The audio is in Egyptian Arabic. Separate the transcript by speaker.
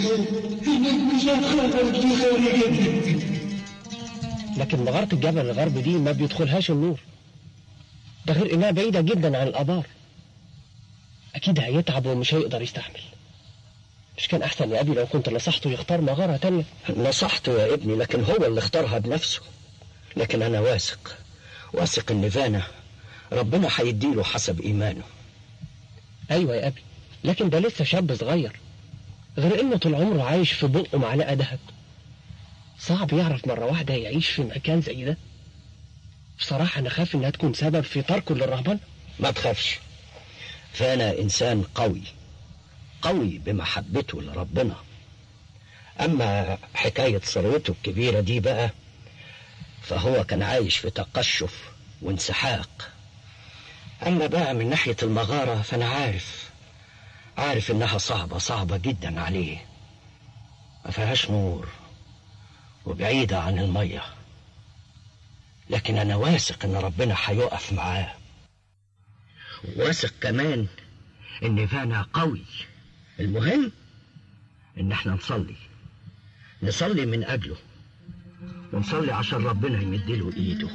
Speaker 1: مش هتخرج دي خارجتي
Speaker 2: لكن مغارة الجبل الغرب دي ما بيدخلهاش النور ده غير انها بعيدة جدا عن الابار اكيد هيتعب ومش هيقدر يستحمل مش كان احسن يا ابي لو كنت نصحته يختار مغارة تانية
Speaker 3: نصحته يا ابني لكن هو اللي اختارها بنفسه لكن انا واثق واثق ان فانا ربنا هيديله حسب ايمانه
Speaker 2: ايوه يا ابي لكن ده لسه شاب صغير غير انه طول عمره عايش في بقه معلقة دهب صعب يعرف مرة واحدة يعيش في مكان زي ده بصراحة أنا خاف إنها تكون سبب في تركه للرهبنة
Speaker 3: ما تخافش فانا انسان قوي قوي بمحبته لربنا اما حكاية ثروته الكبيرة دي بقى فهو كان عايش في تقشف وانسحاق اما بقى من ناحية المغارة فانا عارف عارف انها صعبة صعبة جدا عليه ما فيهاش نور وبعيدة عن المية لكن انا واثق ان ربنا هيقف معاه واثق كمان ان فانا قوي المهم ان احنا نصلي نصلي من اجله ونصلي عشان ربنا يمدله ايده